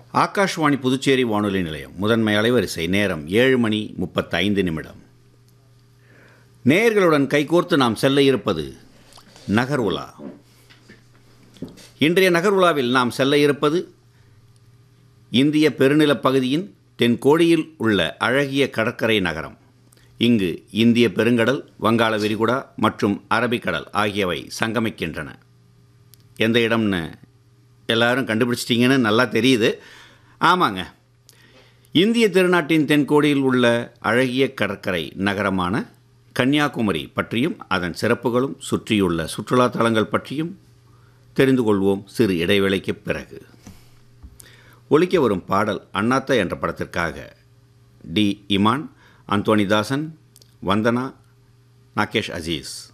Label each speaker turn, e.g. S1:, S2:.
S1: ஆகாஷ்வாணி புதுச்சேரி வானொலி நிலையம் முதன்மை அலைவரிசை நேரம் ஏழு மணி முப்பத்தைந்து நிமிடம் நேயர்களுடன் கைகோர்த்து நாம் செல்ல இருப்பது நகர் உலா இன்றைய நகர் உலாவில் நாம் செல்ல இருப்பது இந்திய பெருநிலப் பகுதியின் தென்கோடியில் உள்ள அழகிய கடற்கரை நகரம் இங்கு இந்திய பெருங்கடல் வங்காள விரிகுடா மற்றும் அரபிக்கடல் ஆகியவை சங்கமிக்கின்றன எந்த இடம்னு எல்லாரும் கண்டுபிடிச்சிட்டிங்கன்னு நல்லா தெரியுது ஆமாங்க இந்திய திருநாட்டின் தென்கோடியில் உள்ள அழகிய கடற்கரை நகரமான கன்னியாகுமரி பற்றியும் அதன் சிறப்புகளும் சுற்றியுள்ள சுற்றுலா தலங்கள் பற்றியும் தெரிந்து கொள்வோம் சிறு இடைவேளைக்கு பிறகு ஒலிக்க வரும் பாடல் அண்ணாத்த என்ற படத்திற்காக டி இமான் அந்தோனிதாசன் வந்தனா நாகேஷ் அசீஸ்